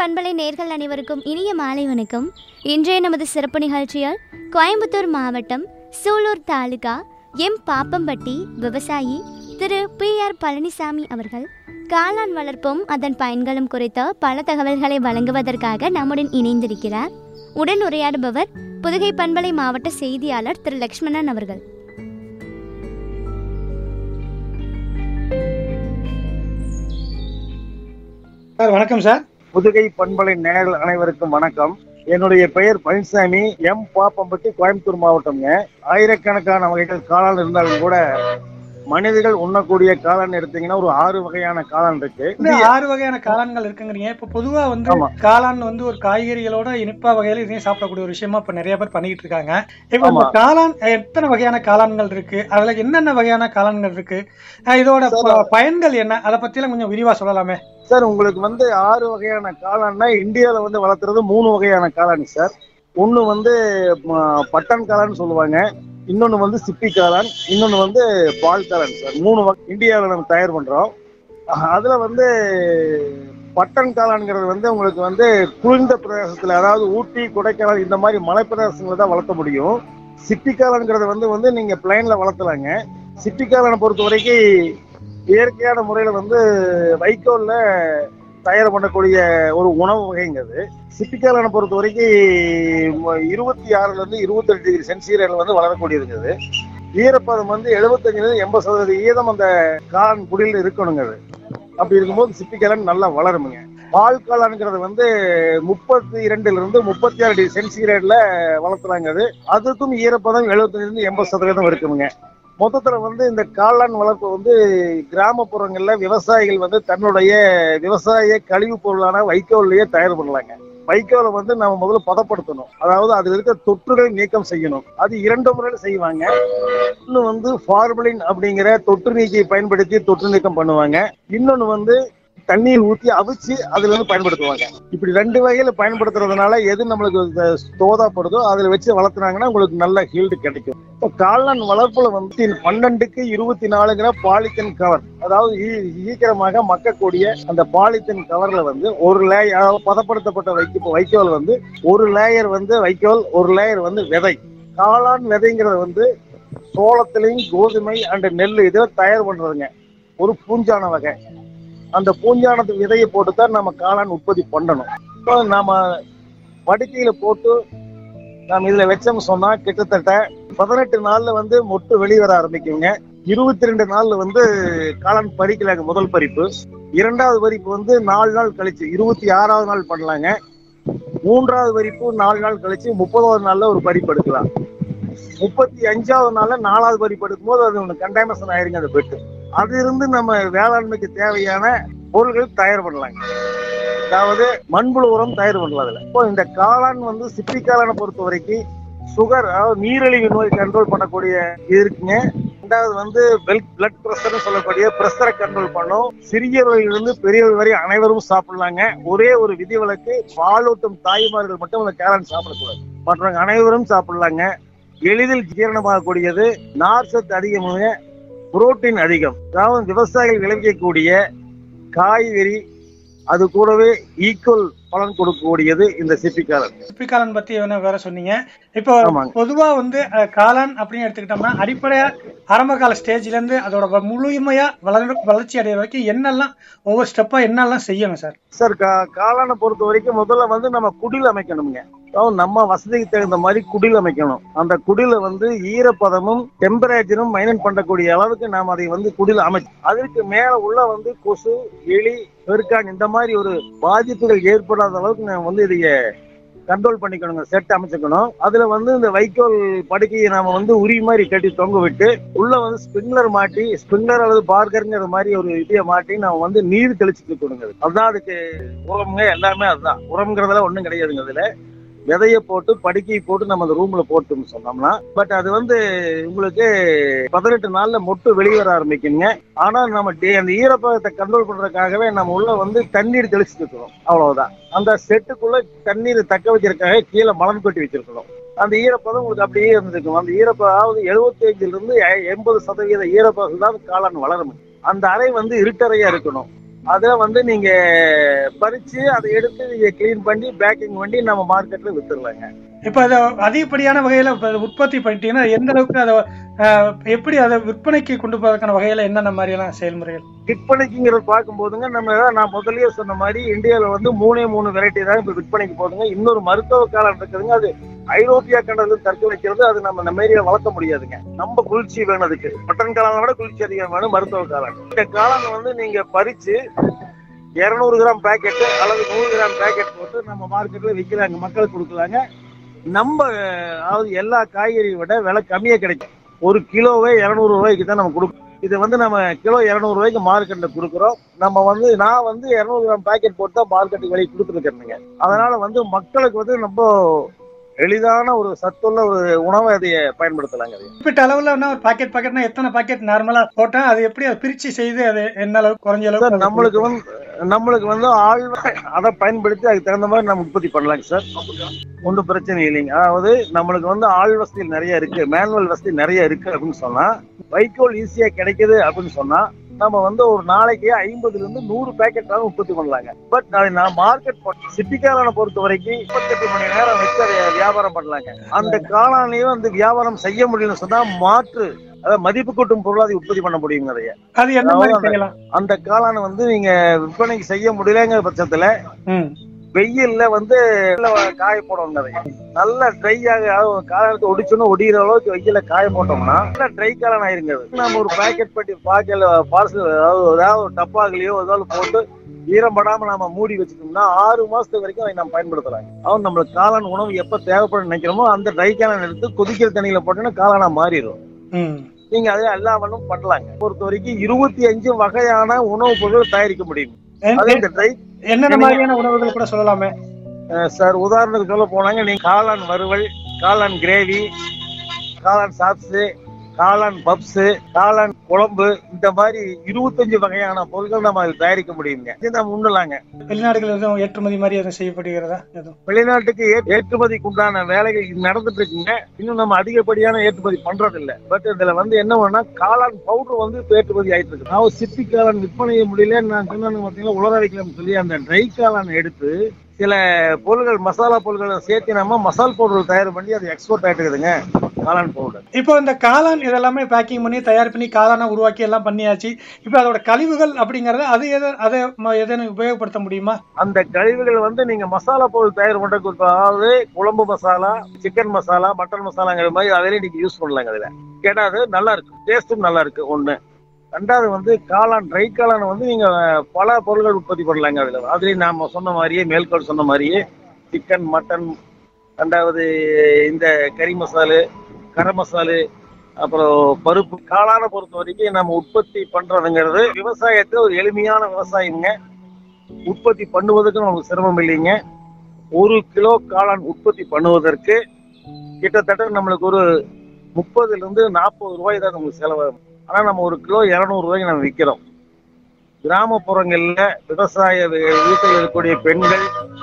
பண்பலை நேர்கள் அனைவருக்கும் இனிய மாலை வணக்கம் இன்றைய நமது சிறப்பு நிகழ்ச்சியால் கோயம்புத்தூர் மாவட்டம் சூலூர் தாலுகா எம் பாப்பம்பட்டி விவசாயி திரு பி ஆர் பழனிசாமி அவர்கள் காளான் வளர்ப்பும் அதன் பயன்களும் குறித்த பல தகவல்களை வழங்குவதற்காக நம்முடன் இணைந்திருக்கிறார் உடன் உரையாடுபவர் புதுகை பண்பலை மாவட்ட செய்தியாளர் திரு லக்ஷ்மணன் அவர்கள் சார் வணக்கம் சார் புதுகை பண்பலை நேயர்கள் அனைவருக்கும் வணக்கம் என்னுடைய பெயர் பழனிசாமி எம் பாப்பம்பட்டி கோயம்புத்தூர் மாவட்டம்ங்க ஆயிரக்கணக்கான வகைகள் காளான் இருந்தாலும் கூட மனிதர்கள் உண்ணக்கூடிய காளான் எடுத்தீங்கன்னா ஒரு ஆறு வகையான காளான் இருக்கு இந்த ஆறு வகையான காளான்கள் இருக்குங்கிறீங்க இப்ப பொதுவா வந்து ஆமா. காளான் வந்து ஒரு காய்கறிகளோட இனிப்பா வகையில இதையும் சாப்பிடக்கூடிய ஒரு விஷயமா இப்ப நிறைய பேர் பண்ணிட்டு இருக்காங்க இப்ப இந்த ஆமா. காளான் எத்தனை வகையான காளான்கள் இருக்கு அதுல என்னென்ன வகையான காளான்கள் இருக்கு அஹ் இதோட ப- பயன்கள் என்ன அதை பத்தி எல்லாம் கொஞ்சம் விரிவா சொல்லலாமே சார் உங்களுக்கு வந்து ஆறு வகையான காளான்னா இந்தியாவில் வந்து வளர்த்துறது மூணு வகையான காளான் சார் ஒன்று வந்து ம, பட்டன் காளான்னு சொல்லுவாங்க இன்னொன்று வந்து சிப்பி காளான் இன்னொன்று வந்து பால் காளான் சார் மூணு வகை இந்தியாவில் நம்ம தயார் பண்ணுறோம் அதில் வந்து பட்டன் காளான்ங்கிறது வந்து உங்களுக்கு வந்து குளிர்ந்த பிரதேசத்தில் அதாவது ஊட்டி கொடைக்கானல் இந்த மாதிரி மலை பிரதேசங்களை தான் வளர்த்த முடியும் சிப்பி காளான்ங்கிறது வந்து வந்து நீங்கள் பிளைனில் வளர்த்தலாங்க சிப்பி காளானை பொறுத்த வரைக்கும் இயற்கையான முறையில் வந்து வைக்கோல்ல தயார் பண்ணக்கூடிய ஒரு உணவு வகைங்கிறது சிப்பிக்காலனை பொறுத்த வரைக்கும் இருபத்தி ஆறுல இருந்து இருபத்தெட்டு டிகிரி சென்சிகிரேட்ல வந்து வளரக்கூடியதுங்கிறது ஈரப்பதம் வந்து எழுபத்தஞ்சுல இருந்து எண்பது சதவீத ஈரம் அந்த காளான் குடியில் இருக்கணுங்கிறது அப்படி இருக்கும்போது சிப்பிக்காலன் நல்லா வளருமுங்க பால் காளான்ங்கிறது வந்து முப்பத்தி இரண்டுல இருந்து முப்பத்தி ஆறு டிகிரி சென்சிகிரேட்ல வளர்த்துறாங்கிறது அதுக்கும் ஈரப்பதம் எழுபத்தஞ்சுல இருந்து எண்பது சதவீதம் இருக்குமுங்க மொத்தத்துல வந்து இந்த காளான் வளர்ப்பு வந்து கிராமப்புறங்கள்ல விவசாயிகள் வந்து தன்னுடைய விவசாய கழிவுப் பொருளான வைக்கோல்லையே தயார் பண்ணலாங்க வைக்கோலை வந்து நம்ம முதல்ல பதப்படுத்தணும் அதாவது அதில் இருக்க தொற்றுகளை நீக்கம் செய்யணும் அது இரண்டு முறையில் செய்வாங்க இன்னும் வந்து ஃபார்மலின் அப்படிங்கிற தொற்று நீக்கியை பயன்படுத்தி தொற்று நீக்கம் பண்ணுவாங்க இன்னொன்னு வந்து தண்ணீர் ஊற்றி அவிச்சு அதுல இருந்து பயன்படுத்துவாங்க இப்படி ரெண்டு வகையில பயன்படுத்துறதுனால எது நம்மளுக்கு இந்த தோதாப்படுதோ அதுல வச்சு வளர்த்துனாங்கன்னா உங்களுக்கு நல்ல ஹீல்டு கிடைக்கும் இப்போ காளான் வளர்ப்புல வந்து பன்னெண்டுக்கு இருபத்தி நாலுங்கிற பாலித்தீன் கவர் அதாவது ஈ- சீக்கிரமாக மக்கக்கூடிய அந்த பாலித்தீன் கவர்ல வந்து ஒரு லேயர் அதாவது பதப்படுத்தப்பட்ட வைக்க வைக்கோல் வந்து ஒரு லேயர் வந்து வைக்கோல் ஒரு லேயர் வந்து விதை காளான் விதைங்கிறது வந்து சோளத்திலையும் கோதுமை அண்ட் நெல் இதில் தயார் பண்றதுங்க ஒரு பூஞ்சான வகை அந்த பூஞ்சானத்து விதையை போட்டு தான் நம்ம காளான் உற்பத்தி பண்ணணும் இப்போ நாம படுக்கையில போட்டு நாம் இதுல வச்சோம்னு சொன்னா கிட்டத்தட்ட பதினெட்டு நாள்ல வந்து மொட்டு வெளியே வர ஆரம்பிக்குங்க இருபத்தி ரெண்டு நாள்ல வந்து காளான் பறிக்கலாங்க முதல் பறிப்பு இரண்டாவது பறிப்பு வந்து நாலு நாள் கழிச்சு இருபத்தி ஆறாவது நாள் பண்ணலாங்க மூன்றாவது பறிப்பு நாலு நாள் கழிச்சு முப்பதாவது நாள்ல ஒரு பறிப்பு எடுக்கலாம் முப்பத்தி அஞ்சாவது நாள்ல நாலாவது பறிப்பு எடுக்கும்போது அது ஒன்று கண்டாமினேஷன் ஆயிருங்க அந்த பெட்டு அது இருந்து நம்ம வேளாண்மைக்கு தேவையான பொருட்கள் தயார் பண்ணலாங்க அதாவது மண்புழு உரம் தயார் பண்ணலாம் அதுல இப்போ இந்த காளான் வந்து சிப்பி காளானை பொறுத்த வரைக்கும் சுகர் அதாவது நீரிழிவு நோய் கண்ட்ரோல் பண்ணக்கூடிய இது இருக்குங்க ரெண்டாவது வந்து பெல் பிளட் பிரஷர்னு சொல்லக்கூடிய பிரஷரை கண்ட்ரோல் பண்ணும் சிறியவர்களிலிருந்து பெரியவர்கள் வரை அனைவரும் சாப்பிடலாங்க ஒரே ஒரு விதிவிலக்கு பாலூட்டும் தாய்மார்கள் மட்டும் அந்த காளான் சாப்பிடக்கூடாது மற்றவங்க அனைவரும் சாப்பிடலாங்க எளிதில் ஜீரணமாகக்கூடியது நார் சத்து அதிகமாக புரோட்டீன் அதிகம் அதாவது விவசாயிகள் விளைவிக்கக்கூடிய காய்கறி அது கூடவே ஈக்குவல் பலன் கொடுக்கக்கூடியது இந்த சிப்பிக்காரன் சிப்பிக்காளான் பத்தி என்ன வேற சொன்னீங்க இப்போ ஆமாங்க. பொதுவா வந்து அஹ், காளான் அப்படின்னு எடுத்துக்கிட்டோம்னா அடிப்படையா ஆரம்ப கால ஸ்டேஜ்ல இருந்து அதோட வ- முழுமையா வளர் வளர்ச்சி அடைகிற வரைக்கும் என்னெல்லாம் ஒவ்வொரு ஸ்டெப்பா என்னெல்லாம் செய்யணும் சார் சார் கா காளானை பொறுத்த வரைக்கும் முதல்ல வந்து நம்ம குடில் அமைக்கணுங்க அதாவது நம்ம வசதிக்கு தகுந்த மாதிரி குடில் அமைக்கணும் அந்த குடில வந்து ஈரப்பதமும் டெம்பரேச்சரும் மைனன் பண்ணக்கூடிய அளவுக்கு நாம் அதை வந்து குடில் அமைச்சு அதற்கு மேல உள்ள வந்து கொசு எலி பெருக்கான் இந்த மாதிரி ஒரு பாதிப்புகள் ஏற்படாத அளவுக்கு நம்ம வந்து இதைய கண்ட்ரோல் பண்ணிக்கணுங்க செட் அமைச்சுக்கணும் அதுல வந்து இந்த வைக்கோல் படுக்கையை நாம வந்து உரி மாதிரி கட்டி தொங்க விட்டு உள்ள வந்து ஸ்பிரிங்லர் மாட்டி ஸ்பிரிங்லர் அல்லது பார்கருங்கிற மாதிரி ஒரு இதைய மாட்டி நம்ம வந்து நீர் தெளிச்சுட்டு இருக்கணுங்க அதுதான் அதுக்கு உரம்ங்க எல்லாமே அதுதான் உரம்ங்கிறதுல ஒண்ணும் கிடையாதுங்க அதுல விதைய போட்டு படுக்கையை போட்டு நம்ம அந்த ரூம்ல போட்டோம்னு சொன்னோம்னா பட் அது வந்து உங்களுக்கு பதினெட்டு நாள்ல மொட்டு வெளியே வர ஆரம்பிக்குங்க ஆனா நம்ம டே- அந்த ஈரப்பதத்தை கண்ட்ரோல் பண்றதுக்காகவே நம்ம உள்ள வந்து தண்ணீர் தெளிச்சுட்டு இருக்கிறோம் அவ்வளவுதான் அந்த செட்டுக்குள்ள தண்ணீர் தக்க வைக்கிறதுக்காக கீழே மலம் கொட்டி வச்சிருக்கிறோம் அந்த ஈரப்பதம் உங்களுக்கு அப்படியே இருந்திருக்கும் அந்த ஈரப்பதம் அதாவது எழுபத்தி இருந்து எ- எண்பது சதவீத ஈரப்பதம் தான் காளான் வளரும் அந்த அறை வந்து இருட்டறையா இருக்கணும் அதை வந்து நீங்க பறிச்சு அதை எடுத்து நீங்க கிளீன் பண்ணி பேக்கிங் பண்ணி நம்ம மார்க்கெட்ல வித்துடலாங்க இப்ப அதை அதிகப்படியான வகையில இப்ப அதை உற்பத்தி பண்ணிட்டீங்கன்னா எந்த அளவுக்கு அதை அஹ், எப்படி அதை விற்பனைக்கு கொண்டு போவதற்கான வகையில என்னென்ன மாதிரியான செயல்முறைகள் விற்பனைக்குங்கிறது பார்க்கும்போதுங்க நம்ம நான் முதல்லயே சொன்ன மாதிரி இந்தியாவில் வந்து மூணே மூணு வெரைட்டி தான் இப்போ விற்பனைக்கு போகுதுங்க இன்னொரு மருத்துவ காலம் இருக்குதுங்க அது ஐரோப்பியா கண்டத்தில் தற்க வைக்கிறது அது நம்ம நம்ம ஏரியா வளர்க்க முடியாதுங்க நம்ம குளிர்ச்சி வேணும் அதுக்கு மட்டன் காளானை விட குளிர்ச்சி அதிகம் வேணும் மருத்துவ காளான் இந்த காளானை வந்து நீங்க பறிச்சு இருநூறு கிராம் பேக்கெட் அல்லது நூறு கிராம் பேக்கெட் போட்டு நம்ம மார்க்கெட்ல விற்கலாங்க மக்களுக்கு கொடுக்கலாங்க நம்ம அதாவது எல்லா காய்கறியை விட விலை கம்மியா கிடைக்கும் ஒரு கிலோவே இருநூறு ரூபாய்க்கு தான் நம்ம கொடுப்போம் இது வந்து நம்ம கிலோ இருநூறு ரூபாய்க்கு மார்க்கெட்ல கொடுக்குறோம் நம்ம வந்து நான் வந்து இருநூறு கிராம் பேக்கெட் போட்டு தான் மார்க்கெட்டுக்கு வெளியே கொடுத்துருக்கேனுங்க அதனால வந்து மக்களுக்கு வந்து ரொம்ப எளிதான ஒரு சத்துள்ள ஒரு உணவை அதை பயன்படுத்தலாங்க அது குறிப்பிட்ட அளவுல என்ன ஒரு பாக்கெட் பாக்கெட்னா எத்தனை பாக்கெட் நார்மலா போட்டா அது எப்படி அதை பிரிச்சு செய்து அது என்ன அளவுக்கு குறைஞ்ச சார் அளவுக்கு நம்மளுக்கு வந்து நம்மளுக்கு வந்து ஆள் அதை பயன்படுத்தி அதுக்கு தகுந்த மாதிரி நம்ம உற்பத்தி பண்ணலாங்க சார் ஒன்றும் பிரச்சனை இல்லைங்க அதாவது நம்மளுக்கு வந்து ஆள் வசதி நிறைய இருக்கு மேனுவல் வசதி நிறைய இருக்கு அப்படின்னு சொன்னா வைக்கோல் ஈஸியா கிடைக்குது அப்படின்னு சொன்னா நம்ம வந்து ஒரு நாளைக்கு ஐம்பதுல இருந்து நூறு பேக்கெட் தான் உற்பத்தி பண்ணலாங்க பட் அதை நான் மார்க்கெட் சிட்டி காளானை பொறுத்த வரைக்கும் முப்பத்தெட்டு மணி நேரம் வச்சு அதை வியாபாரம் பண்ணலாங்க அந்த காளானையும் வந்து வியாபாரம் செய்ய முடியலன்னு சொன்னா மாற்று அதாவது மதிப்பு கூட்டும் பொருள் அதை உற்பத்தி பண்ண முடியுங்க அதைய அது என்ன மாதிரி அவ்வளவுதான். செய்யலாம் அந்த காளானை வந்து நீங்க விற்பனைக்கு செய்ய முடியலங்கிற பட்சத்துல ம் வெயில்ல வந்து வெயில்ல காய போடணும் நிறைய நல்ல ட்ரை ஆக காலத்தை ஒடிச்சோன்னு ஒடிகிற அளவுக்கு வெயில காய போட்டோம்னா நல்ல ட்ரை காளான் ஆயிருங்க அது. நம்ம ஒரு பேக்கெட் பண்ணி பாக்கெட் பார்சல் அதாவது ஏதாவது ஒரு டப்பாக்களையோ ஏதாவது போட்டு ஈரப்படாம நாம மூடி வச்சுட்டோம்னா ஆறு மாசத்துக்கு வரைக்கும் அதை நம்ம பயன்படுத்தலாம் அவன் நம்மளுக்கு காளான் உணவு எப்ப தேவைப்படும் நினைக்கிறோமோ அந்த ட்ரை காளான் எடுத்து கொதிக்கிற தண்ணியில போட்டோம்னா காளானா மாறிடும் ம் நீங்க அதை எல்லாவனும் பண்ணலாங்க பொறுத்த வரைக்கும் இருபத்தி அஞ்சு வகையான உணவுப் பொருட்கள் தயாரிக்க முடியும் அது இந்த ட்ரை என்னென்ன மாதிரியான உணவுகள் கூட சொல்லலாமே சார் உதாரணத்துக்கு சொல்ல போனாங்க நீங்க காளான் வறுவல் காளான் கிரேவி காளான் சாப்ஸ் காளான் பப்ஸ் காளான் குழம்பு இந்த மாதிரி இருபத்தஞ்சு வகையான பொருட்கள் நம்ம அதில் தயாரிக்க முடியுங்க இது நம்ம உண்ணலாங்க வெளிநாடுகள் எதுவும் ஏற்றுமதி மாதிரி எதுவும் செய்யப்படுகிறதா எதுவும் வெளிநாட்டுக்கு ஏ- ஏற்றுமதிக்கு உண்டான வேலைகள் இது நடந்துட்டு இருக்குங்க இன்னும் நம்ம அதிகப்படியான ஏற்றுமதி பண்றது இல்ல பட் இதுல வந்து என்ன பண்ணா காளான் பவுடர் வந்து இப்ப ஏற்றுமதி ஆயிட்டு இருக்கு நான் சிப்பி காளான் விற்பனை முடியல நான் சொன்னேன்னு பாத்தீங்கன்னா உலர வைக்கலாம்னு சொல்லி அந்த ட்ரை காளான் எடுத்து சில பொருள்கள் மசாலா பொருட்களை சேர்த்து நம்ம மசால் பவுடர் தயார் பண்ணி அது எக்ஸ்போர்ட் ஆயிட்டு இருக்குதுங்க காளான் பவுடர் இப்போ இந்த காளான் இதெல்லாமே பேக்கிங் பண்ணி தயார் பண்ணி காளானா உருவாக்கி எல்லாம் பண்ணியாச்சு இப்போ அதோட கழிவுகள் அப்படிங்கறது அது எதை அதை ம- எதேனும் உபயோகப்படுத்த முடியுமா அந்த கழிவுகள் வந்து நீங்க மசாலா பொருள் தயார் பண்றதுக்கு ஒரு- அதாவது குழம்பு மசாலா சிக்கன் மசாலா மட்டன் மசாலாங்கிற மாதிரி அதிலே நீங்க யூஸ் பண்ணலாங்க அதுல கேட்டா அது நல்லா இருக்கு டேஸ்டும் நல்லா இருக்கு ஒண்ணு ரெண்டாவது வந்து காளான் ட்ரை காளான் வந்து நீங்க பல பொருட்கள் உற்பத்தி பண்ணலாங்க அதுல அதுலயும் நாம சொன்ன மாதிரியே மேல்கோள் சொன்ன மாதிரியே சிக்கன் மட்டன் ரெண்டாவது இந்த கறி மசாலு கரம் மசாலு அப்புறம் பருப்பு காளானை பொறுத்த வரைக்கும் நம்ம உற்பத்தி பண்றதுங்கிறது விவசாயத்தை ஒரு எளிமையான விவசாயம்ங்க உற்பத்தி பண்ணுவதற்கு நமக்கு சிரமம் இல்லைங்க ஒரு கிலோ காளான் உற்பத்தி பண்ணுவதற்கு கிட்டத்தட்ட நம்மளுக்கு ஒரு முப்பதுல இருந்து நாற்பது ரூபாய் தான் நமக்கு செலவாகும் ஆனா நம்ம ஒரு கிலோ இருநூறு ரூபாய்க்கு நம்ம விற்கிறோம் கிராமப்புறங்கள்ல விவசாய வீ- வீட்டில் இருக்கக்கூடிய பெண்கள்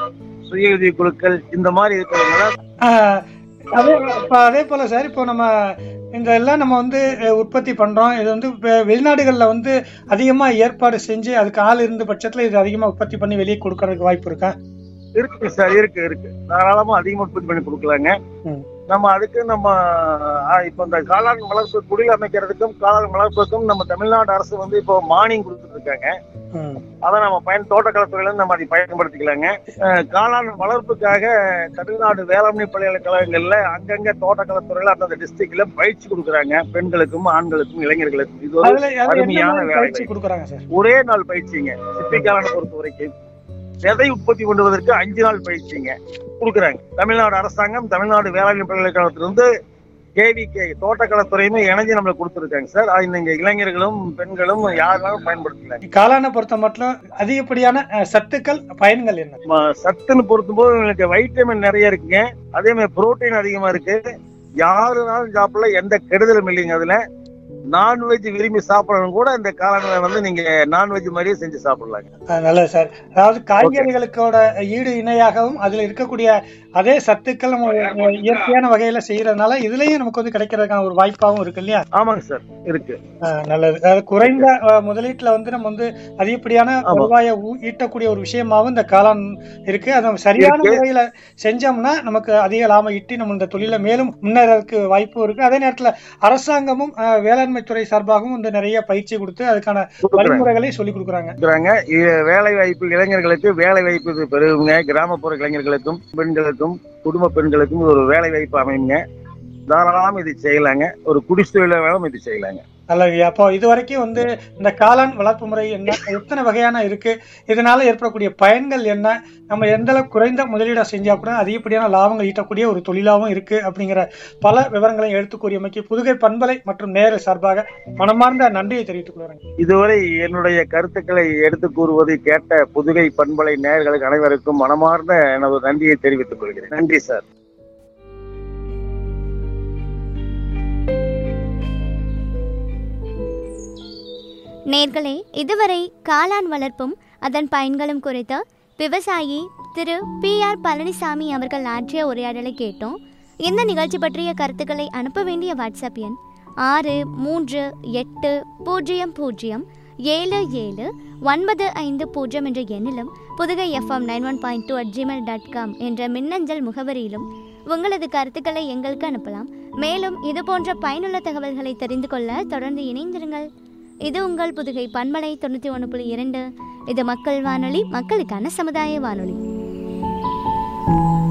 சுய உதவி குழுக்கள் இந்த மாதிரி இருக்கிறவங்க ஆஹ், அதே இப்போ அதே போல சார் இப்போ நம்ம இந்த எல்லாம் நம்ம வந்து அஹ், உற்பத்தி பண்றோம் இது வந்து வெ- வெளிநாடுகள்ல வந்து அதிகமா ஏற்பாடு செஞ்சு அதுக்கு ஆள் இருந்த பட்சத்துல இது அதிகமா உற்பத்தி பண்ணி வெளியே கொடுக்கறதுக்கு வாய்ப்பு இருக்கா இருக்கு சார் இருக்கு இருக்கு தாராளமா அதிகமா உற்பத்தி பண்ணி கொடுக்கலாங்க ம். நம்ம அதுக்கு நம்ம ஆ, இப்ப இந்த காளான் வளர்ப்பு குடில் அமைக்கிறதுக்கும் காளான் வளர்ப்புக்கும் நம்ம தமிழ்நாடு அரசு வந்து இப்போ மானியம் கொடுத்துட்டு இருக்காங்க ம். அதை நம்ம பயன் தோட்டக்கலைத்துறையில இருந்து நம்ம அதை பயன்படுத்திக்கலாங்க அஹ், காளான் வளர்ப்புக்காக தமிழ்நாடு வேளாண்மை பல்கலைக்கழகங்கள்ல அங்கங்க தோட்டக்கலைத்துறையில அந்தந்த டிஸ்ட்ரிக்ட்ல பயிற்சி கொடுக்குறாங்க பெண்களுக்கும் ஆண்களுக்கும் இளைஞர்களுக்கும் இது ஒரு அதுல அது என்ன அருமையான மாதிரி வேலை பயிற்சி கொடுக்குறாங்க சார் ஒரே நாள் பயிற்சிங்க சிப்பி காளானை பொறுத்த வரைக்கும் விதை உற்பத்தி பண்ணுவதற்கு அஞ்சு நாள் பயிற்சிங்க கொடுக்குறாங்க தமிழ்நாடு அரசாங்கம் தமிழ்நாடு வேளாண் பல்கலைக்கழகத்திலிருந்து கேவிகே தோட்டக்கலைத்துறையுமே இணைஞ்சு நம்மளுக்கு கொடுத்துருக்காங்க சார் அது நீங்க இளைஞர்களும் பெண்களும் யாருனாலும் பயன்படுத்தலாம் காளானை பொறுத்த மட்டும் அதிகப்படியான அஹ், சத்துக்கள் பயன்கள் என்ன ம- சத்துன்னு பொறுத்தும்போது உங்களுக்கு வைட்டமின் நிறைய இருக்குங்க அதே மாதிரி புரோட்டீன் அதிகமா இருக்கு யாருனாலும் சாப்பிடல எந்த கெடுதலும் இல்லைங்க அதுல நான்வெஜ் விரும்பி சாப்பிடணும் கூட இந்த காளான்களை வந்து நீங்க நான்வெஜ் மாதிரியே செஞ்சு சாப்பிடலாங்க ஆ, நல்லது சார் அதாவது காய்கறிகளுக்கோட ஈடு இணையாகவும் அதுல இருக்கக்கூடிய அதே சத்துக்கள் நம்ம அஹ், இயற்கையான வகையில செய்யறதுனால இதுலயும் நமக்கு வந்து கிடைக்கிறதுக்கான ஒரு வாய்ப்பாகவும் இருக்கு இல்லையா ஆமாங்க சார் இருக்கு ஆ, நல்லது அதாவது குறைந்த அஹ், முதலீட்டுல வந்து நம்ம வந்து அதிகப்படியான ஆமா. வருவாயை ஊ- ஈட்டக்கூடிய ஒரு விஷயமாவும் இந்த காளான் இருக்கு அதை நம்ம சரியான இருக்கு. முறையில செஞ்சோம்னா நமக்கு அதிக லாபம் ஈட்டி நம்ம இந்த தொழில மேலும் முன்னேறதுக்கு வாய்ப்பும் இருக்கு அதே நேரத்துல அரசாங்கமும் அஹ், வேளாண்மை துறை சார்பாகவும் வந்து நிறைய பயிற்சி கொடுத்து அதுக்கான கொடுக்குறாங்க வழிமுறைகளை சொல்லி கொடுக்குறாங்க இருக்கிறாங்க இது வேலை வாய்ப்பு இளைஞர்களுக்கு வேலை வாய்ப்பு இது பெறுவங்க கிராமப்புற இளைஞர்களுக்கும் பெண்களுக்கும் குடும்ப பெண்களுக்கும் இது ஒரு வேலை வாய்ப்பு அமையுங்க தாராளமா இது செய்யலாங்க ஒரு குடிசொழிலாகவும் இது செய்யலாங்க நல்லது அப்போ இது வரைக்கும் வந்து இந்த காளான் வளர்ப்பு முறை என்ன எத்தனை வகையான இருக்கு இதனால ஏற்படக்கூடிய பயன்கள் என்ன நம்ம எந்த அளவுக்கு குறைந்த முதலீடை செஞ்சா கூட அதிகப்படியான லாபங்கள் ஈட்டக்கூடிய ஒரு தொழிலாகவும் இருக்கு அப்படிங்கிற பல விவரங்களை எடுத்து கூறியமைக்கு புதுகை பண்பலை மற்றும் நேர சார்பாக மனமார்ந்த நன்றியை தெரிவித்துக் கொள்கிறேன் இதுவரை என்னுடைய கருத்துக்களை எடுத்து கூறுவதை கேட்ட புதுகை பண்பலை நேயர்களுக்கு அனைவருக்கும் மனமார்ந்த எனது நன்றியை தெரிவித்துக் கொள்கிறேன் நன்றி சார் நேர்களே இதுவரை காளான் வளர்ப்பும் அதன் பயன்களும் குறித்து விவசாயி திரு பி ஆர் பழனிசாமி அவர்கள் ஆற்றிய உரையாடலை கேட்டோம் இந்த நிகழ்ச்சி பற்றிய கருத்துக்களை அனுப்ப வேண்டிய வாட்ஸ்அப் எண் ஆறு மூன்று எட்டு பூஜ்ஜியம் பூஜ்ஜியம் ஏழு ஏழு ஒன்பது ஐந்து பூஜ்ஜியம் என்ற எண்ணிலும் Pudukai F M nine one point two at Gmail dot com என்ற மின்னஞ்சல் முகவரியிலும் உங்களது கருத்துக்களை எங்களுக்கு அனுப்பலாம் மேலும் இது போன்ற பயனுள்ள தகவல்களை தெரிந்து கொள்ள தொடர்ந்து இணைந்திருங்கள் இது உங்கள் புதுகை பண்பலை தொண்ணூற்றி ஒன்று புள்ளி இரண்டு இது மக்கள் வானொலி மக்களுக்கான சமுதாய வானொலி